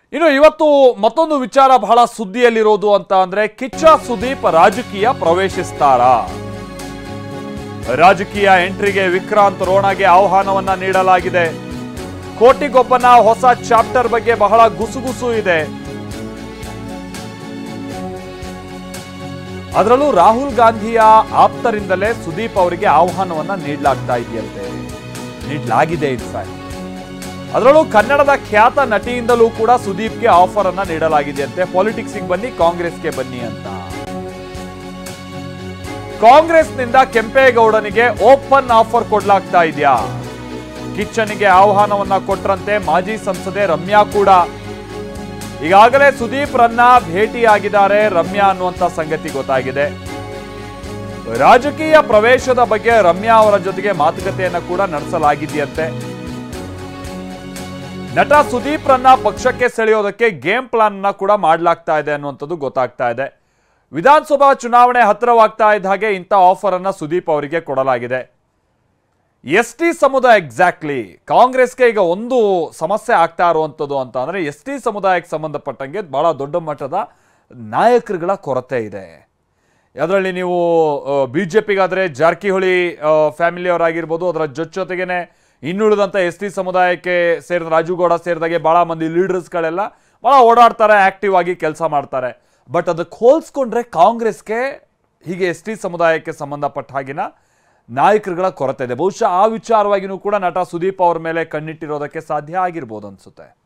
ಇನ್ನು ಇವತ್ತು ಮತ್ತೊಂದು ವಿಚಾರ ಬಹಳ ಸುದ್ದಿಯಲ್ಲಿರೋದು ಅಂತ ಅಂದ್ರೆ ಕಿಚ್ಚ ಸುದೀಪ್ ರಾಜಕೀಯ ಪ್ರವೇಶಿಸ್ತಾರಾ ರಾಜಕೀಯ ಎಂಟ್ರಿಗೆ ವಿಕ್ರಾಂತ್ ರೋಣಗೆ ಆಹ್ವಾನವನ್ನ ನೀಡಲಾಗಿದೆ ಕೋಟಿಗೊಬ್ಬನ ಹೊಸ ಚಾಪ್ಟರ್ ಬಗ್ಗೆ ಬಹಳ ಗುಸುಗುಸು ಇದೆ ಅದರಲ್ಲೂ ರಾಹುಲ್ ಗಾಂಧಿಯ ಆಪ್ತರಿಂದಲೇ ಸುದೀಪ್ ಅವರಿಗೆ ಆಹ್ವಾನವನ್ನ ನೀಡಲಾಗ್ತಾ ಇದೆಯಂತೆ ನೀಡಲಾಗಿದೆ ಇನ್ಫ್ಯಾಕ್ಟ್ ಅದರಲ್ಲೂ ಕನ್ನಡದ ಖ್ಯಾತ ನಟಿಯಿಂದಲೂ ಕೂಡ ಸುದೀಪ್ಗೆ ಆಫರ್ ಅನ್ನ ನೀಡಲಾಗಿದೆಯಂತೆ ಪಾಲಿಟಿಕ್ಸ್ಗೆ ಬನ್ನಿ ಕಾಂಗ್ರೆಸ್ಗೆ ಬನ್ನಿ ಅಂತ ಕಾಂಗ್ರೆಸ್ನಿಂದ ಕೆಂಪೇಗೌಡನಿಗೆ ಓಪನ್ ಆಫರ್ ಕೊಡ್ಲಾಗ್ತಾ ಇದೆಯಾ ಕಿಚ್ಚನಿಗೆ ಆಹ್ವಾನವನ್ನ ಕೊಟ್ರಂತೆ ಮಾಜಿ ಸಂಸದೆ ರಮ್ಯಾ ಕೂಡ ಈಗಾಗಲೇ ಸುದೀಪ್ ರನ್ನ ಭೇಟಿಯಾಗಿದ್ದಾರೆ ರಮ್ಯಾ ಅನ್ನುವಂತ ಸಂಗತಿ ಗೊತ್ತಾಗಿದೆ ರಾಜಕೀಯ ಪ್ರವೇಶದ ಬಗ್ಗೆ ರಮ್ಯಾ ಅವರ ಜೊತೆಗೆ ಮಾತುಕತೆಯನ್ನ ಕೂಡ ನಡೆಸಲಾಗಿದೆಯಂತೆ ನಟ ಸುದೀಪ್ ರನ್ನ ಪಕ್ಷಕ್ಕೆ ಸೆಳೆಯೋದಕ್ಕೆ ಗೇಮ್ ಪ್ಲಾನ್ ಅನ್ನ ಕೂಡ ಮಾಡಲಾಗ್ತಾ ಇದೆ ಅನ್ನುವಂಥದ್ದು ಗೊತ್ತಾಗ್ತಾ ಇದೆ ವಿಧಾನಸಭಾ ಚುನಾವಣೆ ಹತ್ತಿರವಾಗ್ತಾ ಇದ್ದ ಹಾಗೆ ಇಂಥ ಆಫರ್ ಅನ್ನ ಸುದೀಪ್ ಅವರಿಗೆ ಕೊಡಲಾಗಿದೆ ಎಸ್ ಟಿ ಸಮುದಾಯ ಎಕ್ಸಾಕ್ಟ್ಲಿ ಕಾಂಗ್ರೆಸ್ಗೆ ಈಗ ಒಂದು ಸಮಸ್ಯೆ ಆಗ್ತಾ ಇರುವಂಥದ್ದು ಅಂತ ಅಂದ್ರೆ ಎಸ್ ಟಿ ಸಮುದಾಯಕ್ಕೆ ಸಂಬಂಧಪಟ್ಟಂಗೆ ಬಹಳ ದೊಡ್ಡ ಮಟ್ಟದ ನಾಯಕರುಗಳ ಕೊರತೆ ಇದೆ ಅದರಲ್ಲಿ ನೀವು ಬಿ ಜೆ ಪಿಗಾದರೆ ಜಾರಕಿಹೊಳಿ ಫ್ಯಾಮಿಲಿಯವರಾಗಿರ್ಬೋದು ಅದರ ಜೊತೆ ಜೊತೆಗೇನೆ ಇನ್ನುಳಿದಂಥ ಎಸ್ ಟಿ ಸಮುದಾಯಕ್ಕೆ ಸೇರಿದ ರಾಜುಗೌಡ ಸೇರಿದಾಗೆ ಭಾಳ ಮಂದಿ ಲೀಡರ್ಸ್ಗಳೆಲ್ಲ ಭಾಳ ಓಡಾಡ್ತಾರೆ ಆಕ್ಟಿವ್ ಆಗಿ ಕೆಲಸ ಮಾಡ್ತಾರೆ ಬಟ್ ಅದಕ್ಕೆ ಹೋಲಿಸ್ಕೊಂಡ್ರೆ ಕಾಂಗ್ರೆಸ್ಗೆ ಹೀಗೆ ಎಸ್ ಟಿ ಸಮುದಾಯಕ್ಕೆ ಸಂಬಂಧಪಟ್ಟ ಹಾಗಿನ ನಾಯಕರುಗಳ ಕೊರತೆ ಇದೆ ಬಹುಶಃ ಆ ವಿಚಾರವಾಗಿನೂ ಕೂಡ ನಟ ಸುದೀಪ್ ಅವ್ರ ಮೇಲೆ ಕಣ್ಣಿಟ್ಟಿರೋದಕ್ಕೆ ಸಾಧ್ಯ ಆಗಿರ್ಬೋದು ಅನ್ಸುತ್ತೆ